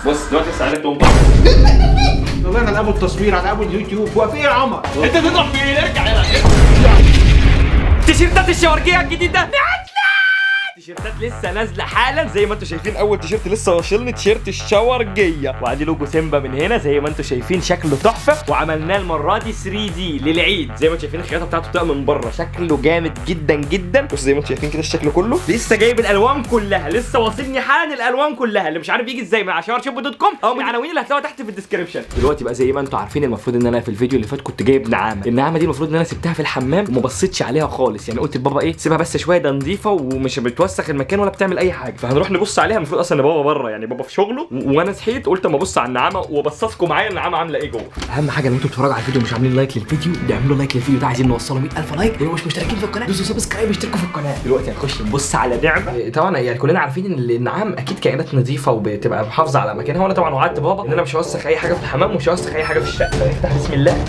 بص دلوقتي السعاده تقوم والله انا ابو التصوير على ابو اليوتيوب هو في ايه يا عمر؟ انت تضرب في ايه ارجع يلا تيشيرتات الشوارجيه الجديده نازله تيشيرتات لسه نازله حالا زي ما انتم شايفين اول تيشيرت لسه واصلني تيشيرت الشوارجيه وادي لوجو سيمبا من هنا زي ما انتم شايفين شكله تحفه وعملناه المره دي 3 دي للعيد زي ما انتم شايفين الخياطه بتاعته بتبقى من بره شكله جامد جدا جدا بص زي ما انتم شايفين كده الشكل كله لسه جايب الالوان كلها لسه واصلني حالا الالوان كلها اللي مش عارف يجي ازاي من على شاور شوب دوت كوم او من العناوين اللي هتلاقوها تحت في الديسكربشن دلوقتي بقى زي ما انتم عارفين المفروض ان انا في الفيديو اللي فات كنت جايب نعامه النعامه دي المفروض ان انا سبتها في الحمام وما بصيتش عليها خالص يعني قلت لبابا ايه سيبها بس شويه ده نظيفه ومش بتوسخ المكان ولا بتعمل اي حاجه فهنروح نبص عليها المفروض اصلا ان بابا بره يعني بابا في شغله و- وانا صحيت قلت اما ابص على النعامه وابصصكم معايا النعامه عامله ايه جوه اهم حاجه ان انتوا بتتفرجوا على الفيديو مش عاملين لايك للفيديو اعملوا لايك للفيديو ده عايزين نوصله 100000 لايك ولو مش مشتركين في القناه دوسوا سبسكرايب اشتركوا في القناه دلوقتي هنخش نبص على نعمه طبعا يعني كلنا عارفين ان النعام اكيد كائنات نظيفه وبتبقى محافظه على مكانها وانا طبعا وعدت بابا ان انا مش هوسخ اي حاجه في الحمام ومش هوسخ اي حاجه في الشقه فنفتح بسم الله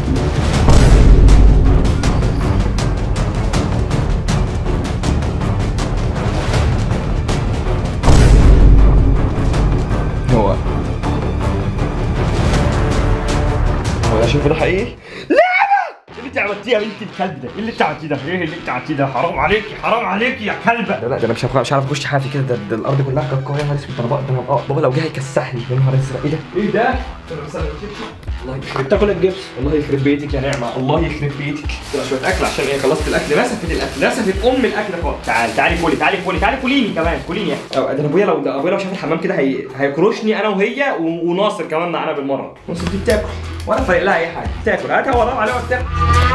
هو هو ده شوف ده حقيقي ايه اللي انت عملتيها يا بنت الكلب ده؟ ايه اللي انت عملتيه ده؟ ايه اللي انت عملتيه ده؟ حرام عليكي حرام عليكي يا كلبه لا لا ده انا مش هبقى- مش عارف اخش حافي كده ده, ده الارض كلها كركوه يا نهار اسود ده انا بقى ده انا اه بابا لو جه هيكسحني يا نهار ازرق ايه ده؟ ايه ده؟ انا بس أنا مشيتش. الله يخرب تاكل الجبس الله يخرب بيتك يا نعمه الله يخرب بيتك كده شويه اكل عشان ايه خلصت الاكل نسفت الاكل نسفت ام الاكل خالص تعالي تعالي كلي تعالي كلي تعالي كليني كمان كليني يا أخي. أو ده أنا ابويا لو ده ابويا لو شاف الحمام كده هي... هيكرشني انا وهي و... وناصر كمان معانا بالمره ناصر دي بتاكل ولا فارق لها اي حاجه بتاكل هاتها والله عليها بتاكل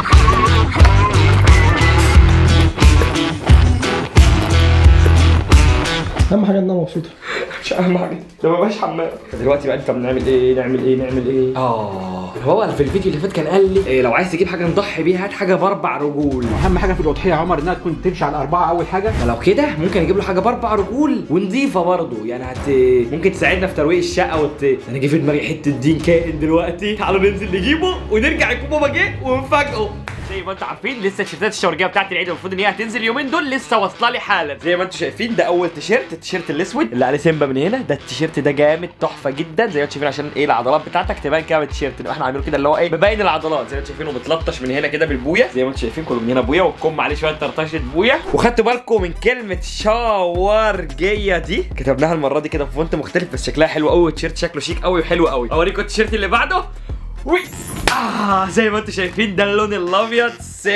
اهم حاجه انها مبسوطه مش اهم حاجه ده ما بقاش حمام دلوقتي بقى انت بنعمل ايه نعمل ايه نعمل ايه اه هو في الفيديو اللي فات كان قال لي إيه لو عايز تجيب حاجه نضحي بيها هات حاجه باربع رجول اهم حاجه في الاضحيه يا عمر انها تكون تمشي على الاربعه اول حاجه فلو كده ممكن اجيب له حاجه باربع رجول ونضيفه برضه يعني هت ممكن تساعدنا في ترويق الشقه وت... انا جه في دماغي حته دين كائن دلوقتي تعالوا ننزل نجيبه ونرجع يكون بابا جه ونفاجئه زي ما انتم عارفين لسه التيشيرتات الشورجيه بتاعت العيد المفروض ان هي هتنزل اليومين دول لسه واصله لي حالا زي ما انتم شايفين ده اول تيشيرت التيشيرت الاسود اللي عليه سيمبا من هنا ده التيشيرت ده جامد تحفه جدا زي ما انتم شايفين عشان ايه العضلات بتاعتك تبان كده بالتيشيرت نبقى احنا عاملينه كده اللي هو ايه مبين العضلات زي ما انتم شايفين ومتلطش من هنا كده بالبويه زي ما انتم شايفين كله من هنا بويه والكم عليه شويه طرطشه بويه وخدتوا بالكم من كلمه شاورجيه دي كتبناها المره دي كده في فونت مختلف بس شكلها حلو قوي والتيشيرت شكله شيك قوي وحلو قوي اوريكم التيشيرت اللي بعده وي آه زي ما انتم شايفين ده اللون الابيض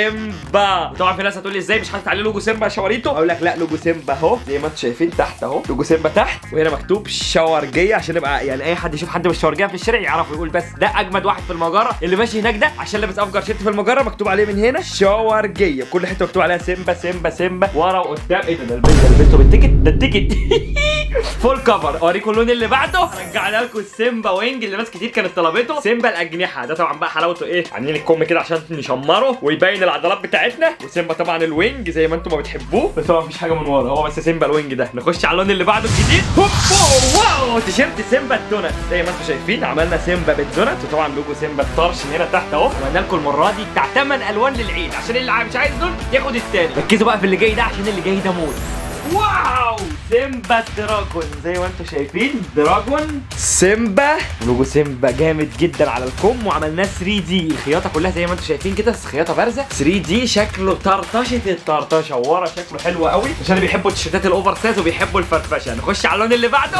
سيمبا طبعا في ناس هتقول لي ازاي مش حاطط عليه لوجو سيمبا يا شواريتو اقول لك لا لوجو سيمبا اهو زي ما انتم شايفين تحت اهو لوجو سيمبا تحت وهنا مكتوب شاورجيه عشان يبقى يعني اي حد يشوف حد بالشوارجيه في الشارع يعرف يقول بس ده اجمد واحد في المجره اللي ماشي هناك ده عشان لابس افجر شيرت في المجره مكتوب عليه من هنا شاورجيه كل حته مكتوب عليها سيمبا سيمبا سيمبا ورا وقدام ايه ده ده البيت ده البيت بالتيكت ده التيكت فول كفر اوريكم اللون اللي بعده رجعنا لكم السيمبا وينج اللي ناس كتير كانت طلبته سيمبا الاجنحه ده طبعا بقى حلاوته ايه عاملين الكم كده عشان نشمره ويبين العضلات بتاعتنا وسيمبا طبعا الوينج زي ما انتم ما بتحبوه بس هو مفيش حاجه من ورا هو بس سيمبا الوينج ده نخش على اللون اللي بعده الجديد هوب واو تيشيرت سيمبا الدونت زي ما انتم شايفين عملنا سيمبا بالدونت وطبعا لوجو سيمبا الطرش من هنا تحت اهو وقلنا لكم المره دي بتاع 8 الوان للعيد عشان اللي مش عايز دول ياخد التاني ركزوا بقى في اللي جاي ده عشان اللي جاي ده موت واو سيمبا دراجون زي ما انتم شايفين دراجون سيمبا لوجو سيمبا جامد جدا على الكم وعملناه 3 دي الخياطه كلها زي ما انتم شايفين كده خياطه بارزه 3 دي شكله طرطشه الطرطشه ورا شكله حلو قوي عشان اللي بيحبوا التيشيرتات الاوفر سايز وبيحبوا الفرفشه نخش على اللون اللي بعده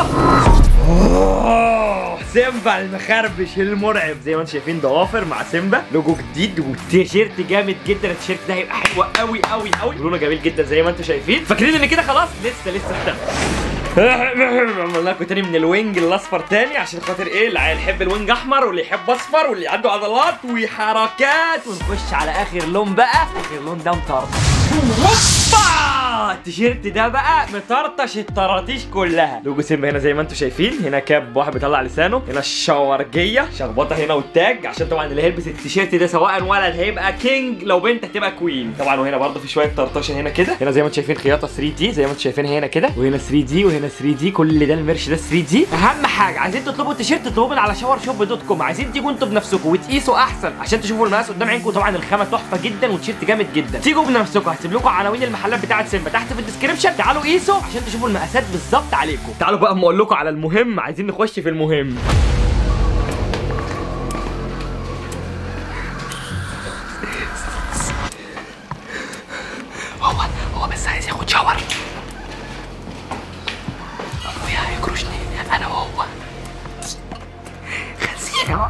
أوه، سيمبا المخربش المرعب زي ما انتم شايفين ضوافر مع سيمبا لوجو جديد والتيشيرت جامد جدا التيشيرت ده هيبقى حلو قوي قوي قوي لونه جميل جدا زي ما انتم شايفين فاكرين ان كده خلاص لسه لسه استنى عملنا لكم تاني من الوينج الاصفر تاني عشان خاطر ايه اللي هيحب الوينج احمر واللي يحب اصفر واللي عنده عضلات وحركات ونخش على اخر لون بقى اخر لون ده مطرطش هوبا التيشيرت ده بقى مطرطش الطراطيش كلها لوجو سيمبا هنا زي ما انتم شايفين هنا كاب واحد بيطلع لسانه هنا الشاورجيه شخبطه هنا والتاج عشان طبعا اللي هيلبس التيشيرت ده سواء ولد هيبقى كينج لو بنت هتبقى كوين طبعا وهنا برضه في شويه طرطشه هنا كده هنا زي ما انتم شايفين خياطه 3 دي زي ما انتم شايفين هنا كده وهنا 3 دي وهنا 3 دي كل ده الميرش ده 3 دي اهم حاجه عايزين تطلبوا التيشيرت تطلبوه من على شاور شوب دوت كوم عايزين تيجوا انتوا بنفسكم وتقيسوا احسن عشان تشوفوا المقاس قدام عينكم طبعا الخامه تحفه جدا والتيشيرت جامد جدا تيجوا بنفسكم هسيب لكم عناوين المحلات بتاعه سيمبا تحت تحت في الديسكربشن تعالوا قيسوا عشان تشوفوا المقاسات بالظبط عليكم تعالوا بقى اما اقول لكم على المهم عايزين نخش في المهم هو هو بس عايز ياخد شاور ابويا هيكرشني انا وهو خزينه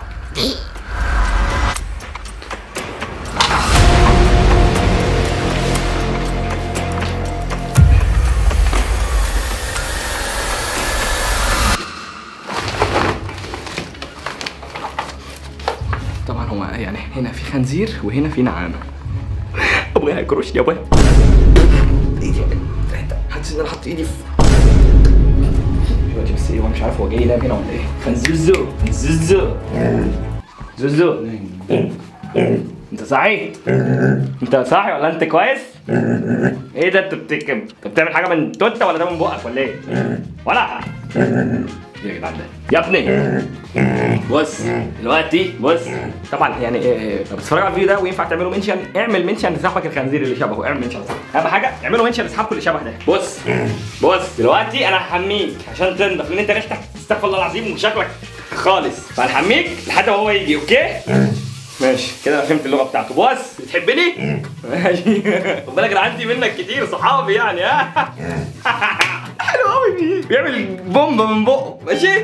طبعا هو يعني هنا في خنزير وهنا في نعامه ابويا هيكرشني يا ابويا ايدي حاسس ان انا حاطط ايدي في دلوقتي بس ايه هو مش عارف هو جاي ينام هنا ولا ايه خنزوزو زوزو زوزو انت صاحي؟ انت صاحي ولا انت كويس؟ ايه ده انت بتك... انت بتعمل حاجه من توته ولا ده من بقك ولا ايه؟ ولا يا جدعان ده يا ابني بص دلوقتي بص طبعا يعني إيه، لو بتتفرجوا على الفيديو ده وينفع تعملوا منشن اعمل منشن لصاحبك الخنزير اللي شبهه اعمل منشن لصاحبك اهم حاجه اعملوا منشن لاصحابكم اللي شبه ده بص بص دلوقتي انا هحميك عشان تنضف لان انت ريحتك استغفر الله العظيم وشكلك خالص فهنحميك لحد ما هو يجي اوكي ماشي كده انا فهمت اللغه بتاعته بص بتحبني ماشي خد بالك انا عندي منك كتير صحابي يعني ها حلو قوي بيه بيعمل بومبا من بقه ماشي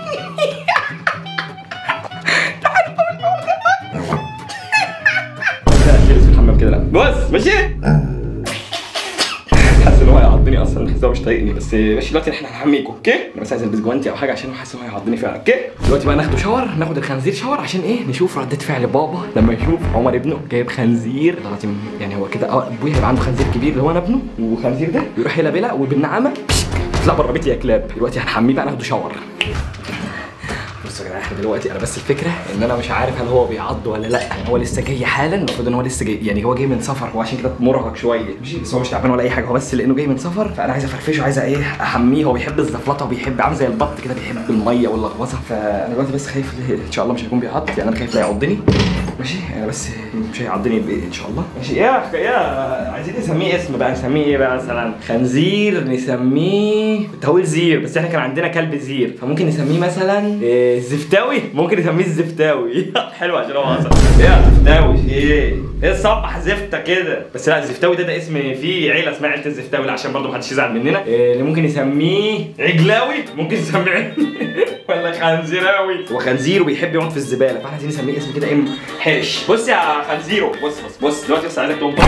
في الحمام كده لا بص ماشي حاسس ان هو هيعضني اصلا حاسس إن هو مش طايقني بس ماشي دلوقتي احنا هنحميك اوكي انا بس عايز البس جوانتي او حاجه عشان حاسس ان هو هيعضني فعلا اوكي دلوقتي بقى ناخده شاور ناخد الخنزير شاور عشان ايه نشوف ردة فعل بابا لما يشوف عمر ابنه جايب خنزير دلوقتي يعني هو كده اه ابويا هيبقى عنده خنزير كبير اللي هو انا ابنه وخنزير ده يروح يلابلا وبالنعامه يطلع بره بيتي يا كلاب دلوقتي هنحميه بقى ناخده شاور بصوا يا جدعان احنا دلوقتي انا بس الفكره ان انا مش عارف هل هو بيعض ولا لا هو لسه جاي حالا المفروض ان هو لسه جاي يعني هو جاي من سفر هو عشان كده مرهق شويه ماشي بس هو مش تعبان ولا اي حاجه هو بس لانه جاي من سفر فانا عايز افرفشه عايز ايه احميه هو بيحب الزفلطه وبيحب عامل زي البط كده بيحب الميه واللغوصه فانا دلوقتي بس خايف ان شاء الله مش هيكون بيعض يعني انا خايف لا يعضني ماشي انا بس مش هيعضني بايه ان شاء الله ماشي يا يا عايزين نسميه اسم بقى نسميه ايه بقى مثلا خنزير نسميه كنت هقول زير بس احنا كان عندنا كلب زير فممكن نسميه مثلا إيه زفتاوي ممكن نسميه الزفتاوي حلو عشان هو اصلا ايه يا زفتاوي في ايه ايه صبح زفته كده بس لا الزفتاوي ده ده اسم في عيله اسمها عيله الزفتاوي لا عشان برضه محدش يزعل مننا إيه اللي ممكن نسميه عجلاوي ممكن نسميه ولا خنزيراوي هو خنزير وبيحب يقعد في الزباله فاحنا عايزين نسميه اسم كده ايه حرش بص يا خنزيرو بص بص بص دلوقتي بس عايزك تقوم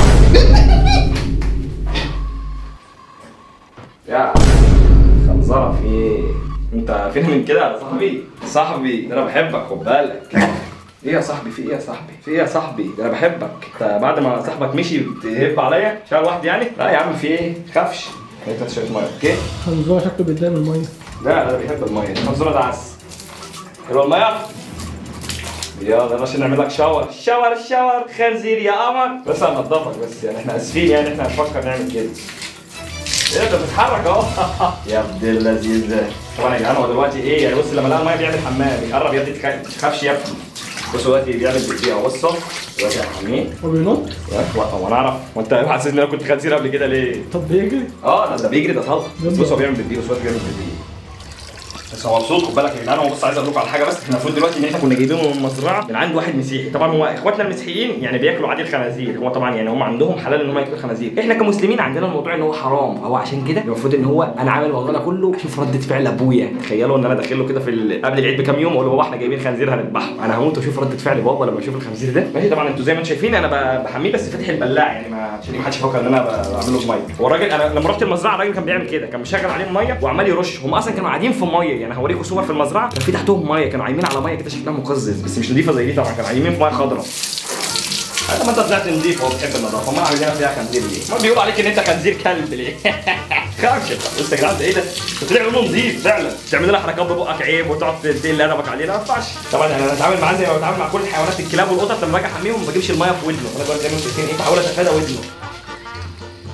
يا خنزره في ايه انت فين من كده يا صاحبي صاحبي ده انا بحبك خد بالك ايه يا صاحبي في ايه يا صاحبي في ايه يا صاحبي ده انا بحبك انت بعد ما صاحبك مشي تهب عليا شغال واحد يعني لا يا عم في ايه خافش انت شويه ميه اوكي خنزوره شكله بيتضايق من الميه لا انا بحب الميه الخنزوره ده عسل حلوه الميه يلا عشان نعمل لك شاور شاور شاور خنزير يا قمر بس هنضفك بس يعني احنا اسفين يعني احنا هنفكر نعمل كده ايه انت بتتحرك اهو يا ابن اللذيذ ده طبعا يا جدعان هو دلوقتي ايه يعني بص لما لقى الميه بيعمل حمام يقرب يا ابني تخ- ما تخافش يا ابني بص دلوقتي بيعمل بايديه اهو بص دلوقتي هحميه هو بينط هو انا اعرف وانت حاسس ان انا كنت خنزير قبل كده ليه؟ طب بيجري اه ده, ده بيجري ده طلق بس بص هو بيعمل بايديه بص هو بيعمل بايديه بس هو مبسوط خد بالك يا جدعان هو بص عايز اقول لكم على حاجه بس احنا المفروض دلوقتي ان احنا كنا جايبينه من المزرعه من عند واحد مسيحي طبعا هو اخواتنا المسيحيين يعني بياكلوا عادي الخنازير هو طبعا يعني هم عندهم حلال ان هم ياكلوا الخنازير احنا كمسلمين عندنا الموضوع ان هو حرام فهو عشان كده المفروض ان هو انا عامل والله كله شوف رده فعل ابويا تخيلوا ان انا داخل له كده في ال- قبل العيد بكام يوم اقول له بابا احنا جايبين خنزير هنذبحه انا هموت واشوف رده فعل بابا لما اشوف الخنزير ده ماشي طبعا انتوا زي ما انتم شايفين انا ب- بحميه بس فاتح البلاع يعني ما عشان ما حدش يفكر ان انا ب- بعمله بميه هو الراجل انا لما رحت المزرعه الراجل كان بيعمل كده كان مشغل عليهم ميه وعمال يرش هم اصلا كانوا قاعدين في ميه يعني هوريكم صور في المزرعه كان في تحتهم ميه كانوا عايمين على ميه كده شكلها مقزز بس مش نظيفه زي دي طبعا كانوا عايمين في ميه خضراء هذا ما انت طلعت نظيف وبتحب النظافه امال عاملين فيها خنزير ليه؟ ما بيقولوا عليك ان انت خنزير كلب ليه؟ خافش بص يا جدعان ده ايه ده؟ انت طلع لونه نظيف فعلا تعمل لنا حركات ببقك عيب وتقعد تدين ادبك عليه لا ما ينفعش طبعا انا بتعامل معاه زي ما بتعامل مع كل الحيوانات الكلاب والقطط لما باجي احميهم ما بجيبش الميه في ودنه انا دلوقتي زي ما انتم شايفين ايه بحاول اتفادى ودنه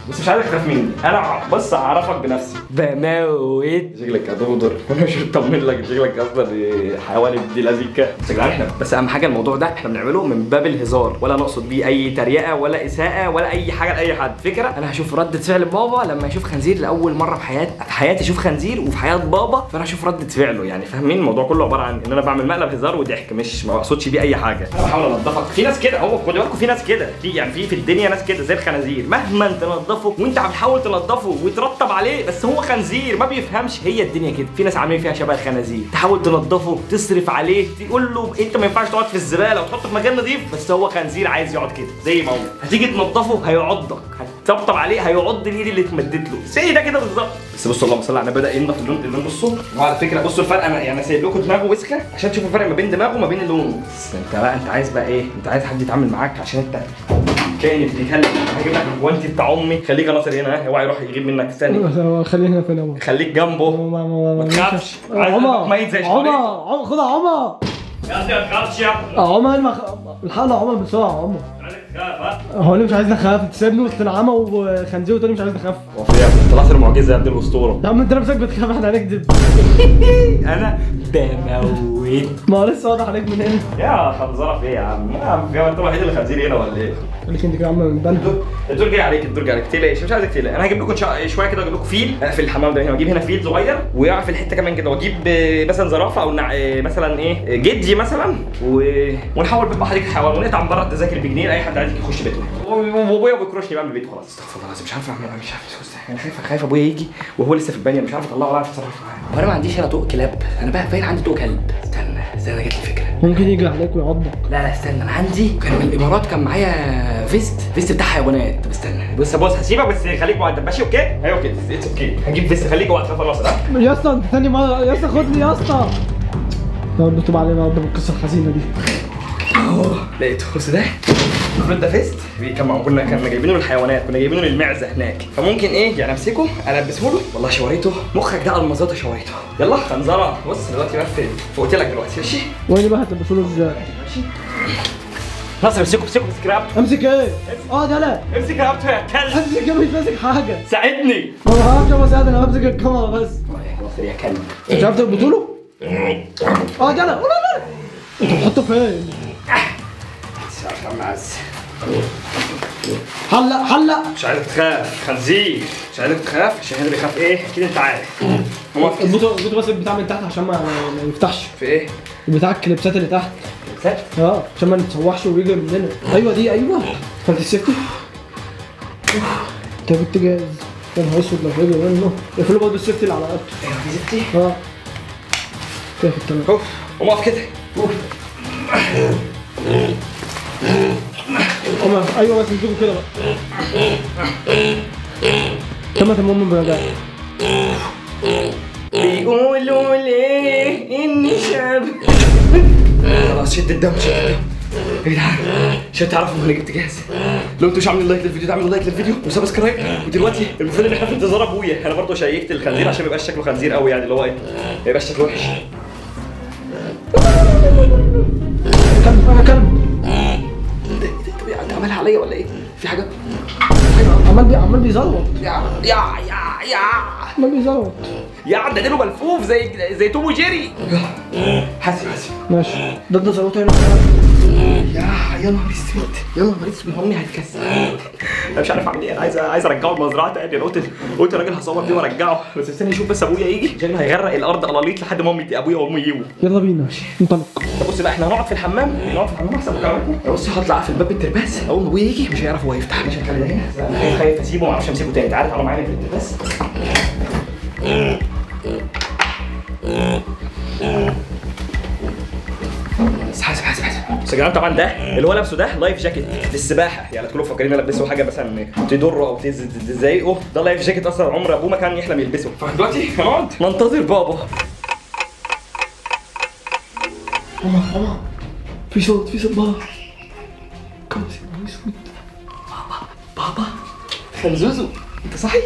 بس مش عايزك تخاف مني انا بص اعرفك بنفسي بموت شكلك هتغدر وانا مش مطمن لك شكلك اصلا حيوان ابن لذيذ بس يا جدعان احنا بس اهم حاجه الموضوع ده احنا بنعمله من باب الهزار ولا نقصد بيه اي تريقه ولا اساءه ولا اي حاجه لاي حد فكره انا هشوف رده فعل بابا لما يشوف خنزير لاول مره في حياتي في حياتي اشوف خنزير وفي حياه بابا فانا هشوف رده فعله يعني فاهمين الموضوع كله عباره عن ان انا بعمل مقلب هزار وضحك مش ما بقصدش بيه اي حاجه انا بحاول انضفك في ناس كده هو خدوا بالكم في ناس كده في يعني في في الدنيا ناس كده زي الخنازير مهما تنضفه وانت بتحاول تنضفه وترطب عليه بس هو خنزير ما بيفهمش هي الدنيا كده في ناس عاملين فيها شبه الخنازير تحاول تنضفه تصرف عليه تقول له انت ما ينفعش تقعد في الزباله وتحطه في مكان نظيف بس هو خنزير عايز يقعد كده زي ما هو هتيجي تنضفه هيعضك هتطبطب عليه هيعض الايد اللي اتمدت له زي ده كده بالظبط بس بصوا اللهم صل على النبي بدا ينضف اللون اللون بصوا وعلى فكره بصوا الفرق انا يعني سايب لكم دماغه وسخه عشان تشوفوا الفرق ما بين دماغه وما بين لونه بس انت بقى انت عايز بقى ايه انت عايز حد يتعامل معاك عشان انت كائن بيتكلم هجيب لك الجوانتي بتاع امي خليك يا ناصر هنا ها اوعى يروح يغيب منك ثاني خلينا فين عمر خليك جنبه ما تخافش عايز عمر قلبك ميت زي عمر الشوارع. عمر خدها عمر يا ابني ما تخافش يا ابني عمر ما خ- الحقنا عمر بسرعه عمر عايزك تخاف ها هو انا مش عايز نخاف انت سايبني وسط العمى وخنزير وتاني مش عايز نخاف هو في إيه؟ طلعت المعجزه يا ابن الاسطوره يا عم انت نفسك بتخاف احنا هنكذب انا بموت ما هو لسه واضح عليك من هنا يا خنزره في ايه يا عم يا عم في انت الوحيد اللي خنزير هنا ولا ايه خليك انت كده يا عم من بلد الدور- الدور جاي عليك الدور جاي عليك تقلقش مش عايزك تقلق انا هجيب لكم شا- شويه كده اجيب لكم فيل في الحمام ده هنا واجيب هنا فيل صغير ويقع في الحته كمان كده واجيب آه، مثلا زرافه او نع... آه، مثلا ايه جدي مثلا و... ونحاول بقى حديقه الحيوان ونقطع من بره التذاكر بجنيه لاي حد عايز يخش بيتنا وابويا بيكرشني بقى من البيت خلاص استغفر الله العظيم مش عارف اعمل مش عارف انا خايف خايف ابويا يجي وهو لسه في البانيو مش عارف اطلعه ولا عارف اتصرف معاه وانا ما عنديش هنا طوق كلاب انا بقى باين عندي طوق كلب استنى استنى جت لي فكره ممكن يجي عليك ويعضك لا لا استنى انا عندي كان من الامارات كان معايا فيست فيست بتاع حيوانات طب استنى بص بص هسيبك بس خليك مؤدب ماشي اوكي ايوه كده اتس اوكي هجيب فيست خليك وقت خلاص ها يا اسطى انت تاني مره يا اسطى خدني يا اسطى يا رب تبقى علينا يا رب بالقصه الحزينه دي لقيته بص ده المفروض ده فيست كان مع- كنا كنا جايبينه للحيوانات كنا جايبينه للمعزه هناك فممكن ايه يعني امسكه البسه له والله شويته مخك ده المظاطه شويته يلا خنزره بص دلوقتي بقى في فوقت لك دلوقتي ماشي وين بقى هتلبسوا له ازاي ماشي ناصر امسكه امسكه امسك رقبته امسك ايه اه ده لا امسك رقبته يا كلب امسك ايه مش ماسك حاجه ساعدني ما بعرفش ابقى ساعد انا بمسك الكاميرا بس ناصر يا كلب انت عارف تربطوا له؟ اه ده لا لا لا انت بتحطه فين؟ مش عارف يا عم عز حلق حلق مش عايزك تخاف خنزير مش عايزك تخاف عشان هنا بيخاف ايه اكيد انت عارف هو في اربطه اربطه بس البتاع من تحت عشان ما ما يفتحش في ايه بتاع الكليبسات اللي تحت سات اه عشان ما نتسوحش ويجي مننا ايوه دي ايوه فانت السيفتي انت كنت جاهز يا نهار اسود لو هيجي منه اقفلوا برضه السيفتي اللي على رقبته ايوه في زفتي اه كده تمام اوف قوم اقف كده اوف قوم ايوه بس امسكوا كده بقى تمام تمام برجع بيقولوا ليه اني شاب خلاص شد الدم شد الدم يا جدعان عشان تعرفوا ان انا جبت جاهز لو انتوا مش عاملين لايك للفيديو تعملوا لايك للفيديو وسبسكرايب ودلوقتي المفروض ان احنا في انتظار ابويا انا برضه شيكت الخنزير عشان ما يبقاش شكله خنزير قوي يعني اللي هو ايه ما يبقاش شكله وحش كلب انا كلب طب يعني عملها عليا ولا ايه؟ في حاجه؟ عمال بي عمال بيزلط يا يا يا يا عمال بيزلط يا ده ديله ملفوف زي زي توم وجيري حاسب حاسب ماشي ده ده زلطه هنا يا يا نهار اسود يا نهار اسود امي هتكسر انا مش عارف اعمل ايه انا عايز عايز ارجعه المزرعه تاني انا قلت قلت الراجل هصور فيه وارجعه بس استني اشوف بس ابويا يجي شكله هيغرق الارض قلاليط لحد ما امي ابويا وامي يجوا يلا بينا انطلق طب بص بقى احنا هنقعد في الحمام نقعد في الحمام احسن بكره بص هطلع اقفل باب الترباس اول ما ابويا يجي مش هيعرف هو يفتح مش هيخلي ده هنا انا خايف خايف اسيبه ما اعرفش امسكه تاني انت عارف انا معايا في الترباس بس حاسب حاسب حاسب بس يا جدعان طبعا ده اللي هو لابسه ده لايف جاكيت للسباحه يعني تكونوا فاكرين البسه حاجه مثلا تضره او تز- تضايقه ده لايف جاكيت اصلا عمر ابوه ما كان يحلم يلبسه فدلوقتي هنقعد ننتظر بابا ماما ماما في صوت في صوت بابا كم اسود بابا خنزوزو انت صحي؟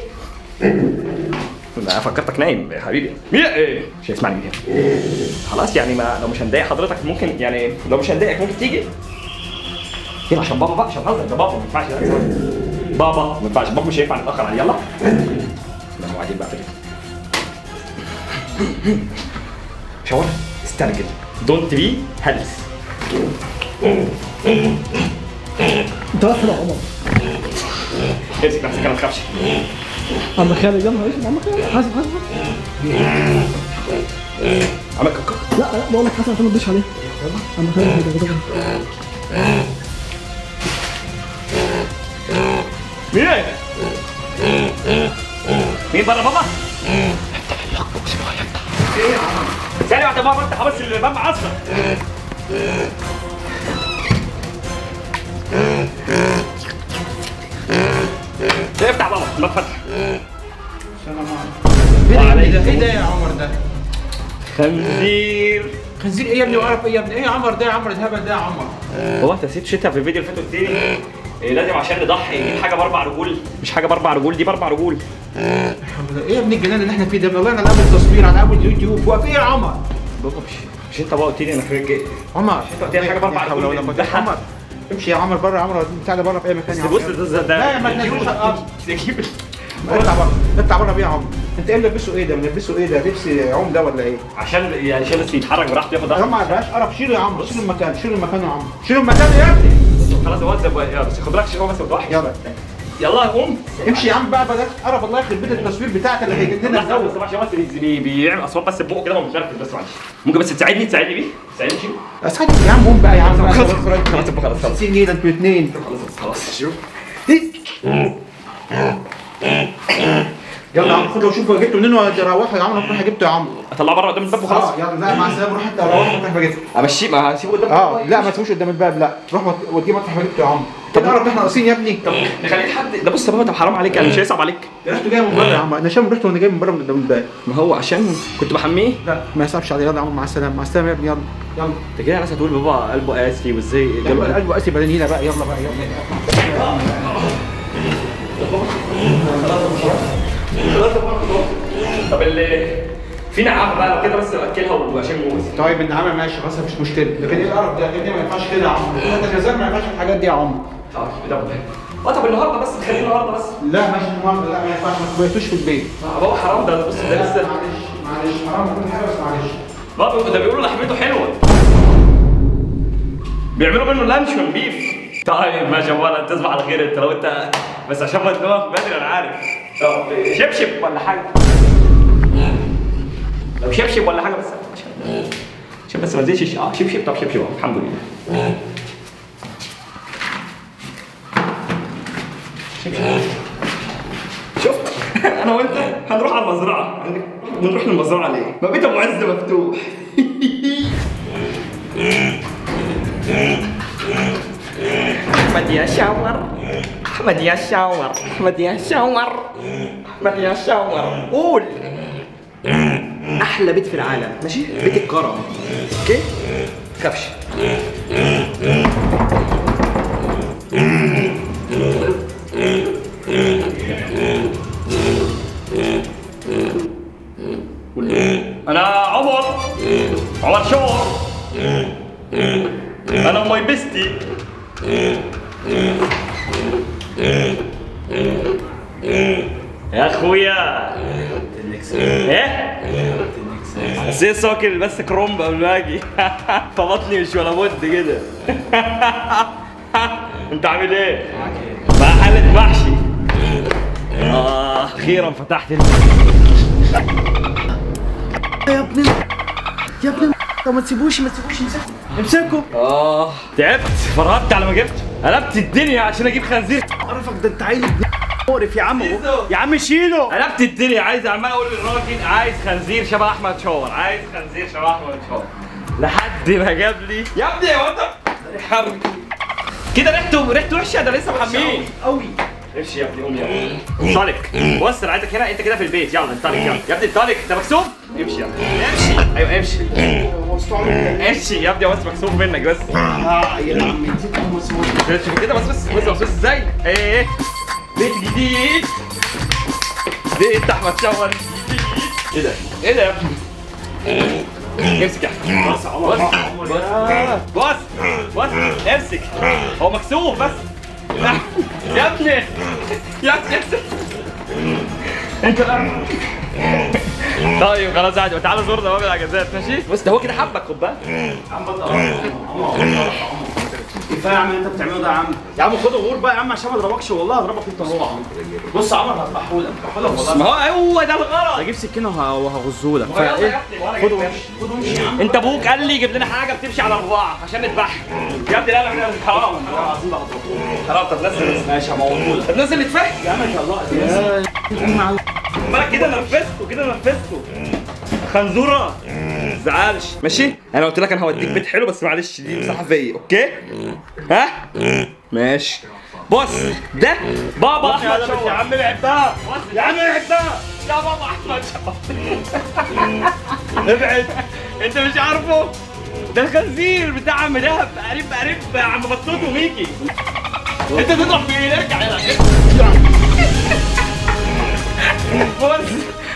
لا فكرتك نايم يا حبيبي مين ايه مش هيسمعني من هنا خلاص يعني ما لو مش هنضايق حضرتك ممكن يعني لو مش هنضايقك ممكن تيجي يلا عشان بابا بقى عشان حضرتك ده بابا ما ينفعش بابا ما ينفعش بابا مش هينفع نتاخر عليه يلا لا وبعدين بقى فكره شاور استرجل دونت بي هلس انت واقف هنا يا عمر امسك نفسك ما تخافش عم خالد يا نهار اسود عم خالد حاسب حاسب حاسب. عمل كوكا لا لا بقول لك حاسب عشان ما تدوش عليه عم خالد هيدا كده مين مين بره بابا؟ ثانية واحدة بابا انت خلاص الباب معصر افتح بابا الباب فتح ايه ده ايه ده يا عمر ده خنزير خنزير ايه يا ابني وقرف ايه يا ابني ايه يا عمر ده يا عمر الهبل ده يا عمر هو انت نسيت شتها في الفيديو اللي فات قلت لي إيه لازم عشان نضحي نجيب حاجه باربع رجول مش حاجه باربع رجول دي باربع رجول الحمد لله ايه يا ابني الجنان اللي احنا فيه ده والله انا قبل التصوير على اول يوتيوب واقف ايه يا عمر بابا مش مش انت بقى قلت لي انا فاكر عمر انت قلت لي حاجه باربع لا حول ولا رجول قوة إلا- عمر امشي يا عمر بره يا عمر بتاع ده بره في اي مكان يا بص عمر ده ده لا يا ما تنزلوش على الارض تجيب اطلع بره اطلع بره بيه يا عمر انت ايه ملبسه ايه ده ملبسه ايه ده لبس عم ده ولا ايه عشان يعني عشان بس يتحرك براحته ياخد يا راحته عم ما بقاش قرف شيله يا عمر شيله المكان شيله المكان يا عمر شيله المكان يا ابني خلاص هو ده بقى- يلا، بس خد بالك هو بس متوحش يلا يلا قوم امشي يا عم بقى بلاش قرف الله يخرب بيت التصوير بتاعك اللي هيجننا لنا الجو بس عشان بس بي- بي- بيعمل اصوات بس ببقه كده ومش عارف بس معلش ممكن بس تساعدني تساعدني بيه تساعدني شيل اسعد يا عم قوم بقى يا عم خلاص خلاص خلاص خلاص 60 جنيه ده انتوا اثنين خلاص شوف يلا يا عم خدوا شوفوا جبتوا منين وروحوا يا عم روح جبته يا عم اطلعه بره قدام الباب وخلاص اه يلا لا مع السلامه روح انت روح مطرح ما جبته امشيه ما هسيبه قدام اه لا ما تسيبوش قدام الباب لا روح مط- وديه مطرح ما جبته يا عم طب نعرف احنا ناقصين يا ابني طب نخليه حد ده بص يا بابا طب حرام عليك يعني مش هيصعب عليك ريحته جايه من بره يا عم انا شامم ريحته وانا جاي من بره من قدام الباب ما هو عشان كنت بحميه لا ما يصعبش عليه يلا يا عم مع السلامه مع السلامه يا ابني يلا يلا انت كده ناس هتقول بابا قلبه قاسي وازاي يلا جاله قلبه قاسي بعدين هنا بقى يلا بقى يلا طب اللي في نعامه بقى لو كده بس اكلها وعشان موز طيب النعامه ماشي خلاص مفيش مشكله لكن ايه القرف ده يا ابني ما ينفعش كده يا عم انت كذاب ما ينفعش الحاجات دي يا عم طب ده اه طب النهارده بس خليه النهارده بس لا ماشي النهارده لا ما ينفعش ما تبيتوش في البيت آه، بابا حرام ده بص ده لسه معلش معلش حرام كل حاجه بس معلش بابا ده بيقولوا لحمته حلوه بيعملوا منه لانشون بيف طيب ماشي يا بابا تصبح على خير انت لو انت بس عشان ما تنام بدري انا عارف طب شبشب ولا حاجه لو شبشب ولا حاجه بس عشان عشان بس ما تزيدش اه شبشب طب شبشب أهو، الحمد لله شبشب شفت انا وانت هنروح على المزرعه بنروح للمزرعه ليه؟ ما بيت ابو عز مفتوح احمد يا شاور احمد يا شاور احمد يا شاور احمد يا شاور قول احلى بيت في العالم ماشي بيت الكرم اوكي خافش انا عمر عمر شاور انا ماي بيستي يا اخويا ايه بس ايه ساكل بس كرومب قبل ما اجي فبطني مش ولا بد كده انت عامل ايه؟ مع حالة محشي اه اخيرا فتحت الم... يا ابني يا ابني طب ما تسيبوش ما تسيبوش امسكوا امسكوا اه تعبت فرهدت على ما جبت قلبت الدنيا عشان اجيب خنزير قرفك ده انت عيل ابن مقرف يا عم يا عم شيله قلبت الدنيا عايز عمال اقول للراجل عايز خنزير شبه احمد شاور عايز خنزير شبه احمد شاور لحد ما جاب لي يا ابني هو انت حرب كده ريحته ريحته وحشه ده لسه محميه قوي امشي يا ابني قوم يا ابني انطلق بص انا عايزك هنا انت كده في البيت يلا انطلق يلا يا ابني انطلق انت مكسوف امشي يلا امشي ايوه امشي امشي يا ابني بس مكسوف منك بس اه يا عم نسيت هم اسمه شوف كده بس بس بس بس, بس ازاي ايه ايه بيت جديد بيت احمد شاور جديد ايه ده ايه ده يا ابني امسك يا احمد بص بص بص بص بص امسك هو مكسوف بس يا ابني يا ابني انت لا طيب خلاص عادي تعالى زورنا بقى الاجازات ماشي بص ده هو كده حبك خد بالك كفايه يا عم اللي انت بتعمله ده يا عم يا عم خد غور بقى يا عم عشان ما اضربكش والله هضربك انت هو بص يا عمر هذبحه لك هذبحه لك والله ما هو هو ده الغلط هجيب سكينه وه- وهغزه لك يلا يا فايه ابني، خد وامشي خد وامشي يا عم انت ابوك قال لي جيب لنا حاجه بتمشي على اربعه عشان نذبحها يا ابني لا لا لا حرام والله العظيم بقى هضربه حرام طب نزل ماشي هموته لك طب نزل نتفاهم يا عم ان شاء الله بالك كده نفذته كده نفذته خنزوره زعلش ماشي انا قلت لك انا هوديك بيت حلو بس معلش دي مساحه فيا اوكي ها ماشي بص ده بابا احمد شوقي. يا عم لعبتها يا عم لعبتها يا بابا احمد شوقي. ابعد انت مش عارفه ده الخنزير بتاع عم دهب قريب قريب عم بطوط وميكي انت تضرب في ايه ارجع هنا بص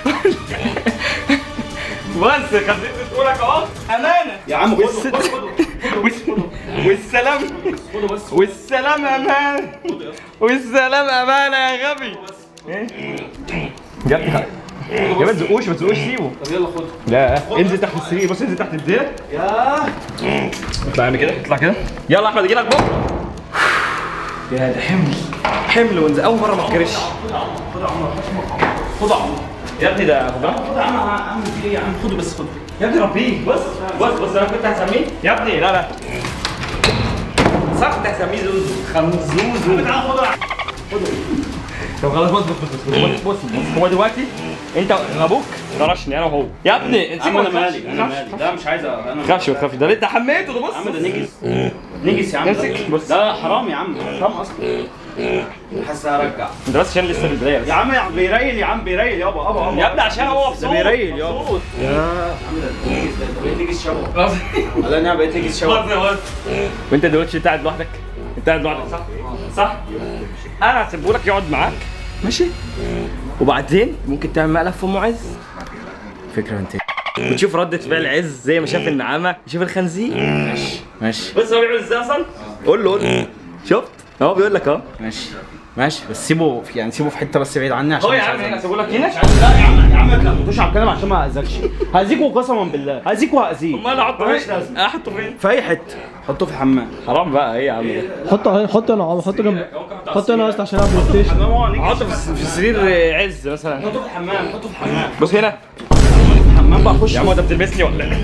بس خليت تقولك اهو امانه يا عم خد والس- والسلام خده بس والسلام امان والسلام امانه يا غبي ايه يا ابني يا ما تزقوش ما تزقوش سيبه طب يلا خد لا انزل تحت السرير بص انزل تحت الدير يا اطلع اعمل كده اطلع كده يلا احمد اجي لك بكره يا ده حمل حمل وانزل اول مره ما تكرش خد يا عمر يا ابني ده خضار خد يا عم اعمل فيه ايه يا عم خده بس خده يا ابني ربيه بص بص بص انا كنت هسميه يا ابني لا لا صح كنت هسميه زوزو خمزوزو تعال خد يا عم طب خلاص بص بص بص بص بص بص هو دلوقتي انت ابوك ضرشني انا وهو يا ابني يا عم انا مالي انا مالي لا مش عايز انا ما تخافش ما تخافش ده انت حميته ده بص يا عم ده نجس نجس يا عم امسك. بص لا حرام يا عم حرام اصلا حاسس هرجع انت بس عشان لسه في البدايه بس يا عم يا عم بيريل يا عم بيريل يابا يابا يابا يا ابني عشان هو مبسوط ده بيريل يابا مبسوط. يا عم ده نجس ده ده بقيت نجس شبه خلاص لا انا بقيت نجس شبه خلاص وانت دلوقتي انت قاعد لوحدك انت قاعد لوحدك صح؟ صح؟ انا هسيبه لك يقعد معاك ماشي؟ وبعدين ممكن تعمل مقلب في ام عز فكره انت وتشوف ردة فعل عز زي ما شاف النعامة يشوف الخنزير ماشي ماشي بص هو بيعمل ازاي اصلا؟ قول له قول له شفت؟ هو بيقول لك اهو ماشي ماشي بس سيبه في يعني سيبه في حته بس بعيد عني عشان هو يا مش عم عايز هنا هسيبه لك هنا لا يا عم يا عم ما تلخبطوش على الكلام عشان ما اذاكش هاذيكوا قسما بالله هاذيكوا وهاذيك امال احطه ملهاش فين؟ لازمه احطه فين؟ في اي حته حطه في الحمام حرام بقى ايه يا عم حطه حطه انا عم حطه جنب حطه انا اصلا عشان العب بلاي ستيشن الحمام هو نجس احطه في في سرير عز مثلا حطه في الحمام حطه في الحمام بص هنا الحمام بقى خش يا عم هو انت بتلمسني ولا ايه؟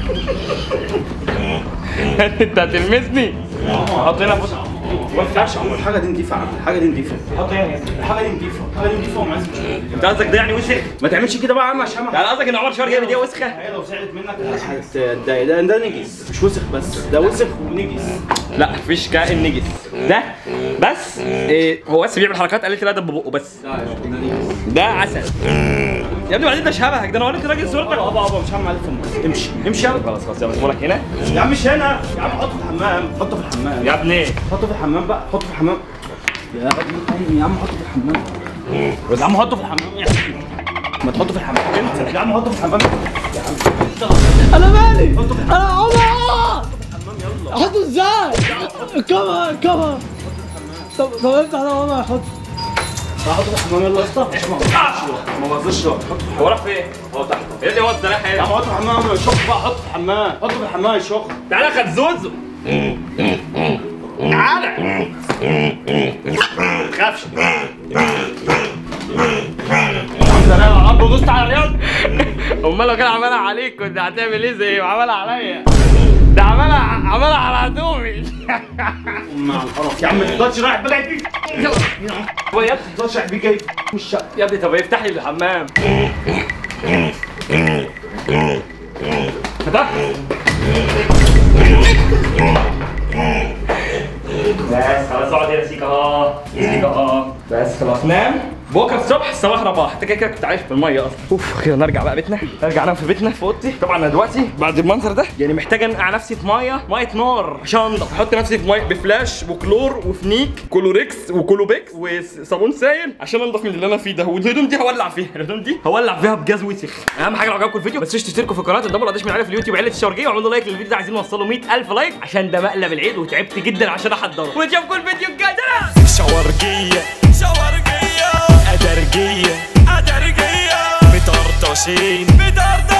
انت هتلمسني حط هنا بص ما تفتحش عمر الحاجه دي نضيفه يا عم الحاجه دي نضيفه حط هنا الحاجه دي نضيفه الحاجه دي نضيفه ومعز مش انت قصدك ده يعني وسخ ما تعملش كده بقى يا عم عشان ما يعني قصدك ان عمر شوار جايب دي وسخه هي لو زعلت منك هتتضايق ده ده نجس مش وسخ بس ده وسخ ونجس لا مفيش كائن نجس ده بس إيه هو بس بيعمل حركات قالت لا ده ببقه بس لا يا ده نجس ده عسل يا ابني بعدين ده شبهك ده انا وريت راجل صورتك ابا ابا مش هعمل عليك في الميه امشي امشي يلا خلاص خلاص يلا لك هنا يا عم مش هنا يا عم حطه في الحمام حطه في الحمام يا ابني حطه في الحمام بقى حطه في الحمام يا ابني يا عم حطه في الحمام يا عم حطه في الحمام يا عم ما تحطه في الحمام انت يا عم حطه في الحمام يا عم انا مالي انا عمر احطه ازاي؟ الكاميرا الكاميرا طب طب افتح انا عمر احط حطه في الحمام يلا يا اسطى عشان ما بهزرش ما بهزرش حطه في هو راح فين؟ هو تحت يا ابني هو السلاح يا عم هنا حطه في الحمام يا شخ بقى حطه في الحمام حطه في الحمام يا شخ تعالى خد زوزو تعالى ما تخافش سلام يا رب ودوست على الرياض امال لو كان عملها عليك كنت هتعمل ايه زي ما عملها عليا ده عملها عملها على عدوي مع القرف يا عم ما تفضلش رايح بلاقي فيك هو يا ابني ما تفضلش رايح بيك جاي من الشقه يا ابني طب افتح لي الحمام فتح بس خلاص اقعد هنا سيكا اهو سيكا اهو بس خلاص نام بكره الصبح الصباح رباح انت كده كده كنت عايش في الميه اصلا اوف خير نرجع بقى بيتنا نرجع انام في بيتنا في اوضتي طبعا انا دلوقتي بعد المنظر ده يعني محتاج انقع نفسي في ميه ميه نار عشان انضف احط نفسي في ميه بفلاش وكلور وفنيك كلوريكس وكولوبيكس وصابون سائل عشان انضف من اللي انا فيه ده والهدوم دي هولع فيها الهدوم دي هولع فيها بجاز وسخ اهم حاجه لو عجبكم الفيديو ما تنسوش تشتركوا في القناه تضربوا القداش من عليها في اليوتيوب عيله الشرقيه وعملوا لايك للفيديو ده عايزين نوصله 100000 لايك عشان ده مقلب العيد وتعبت جدا عشان احضره ونشوفكم الفيديو الجاي سلام شورقية شورقية أدرقية أدرقية مطرطشين مطرطشين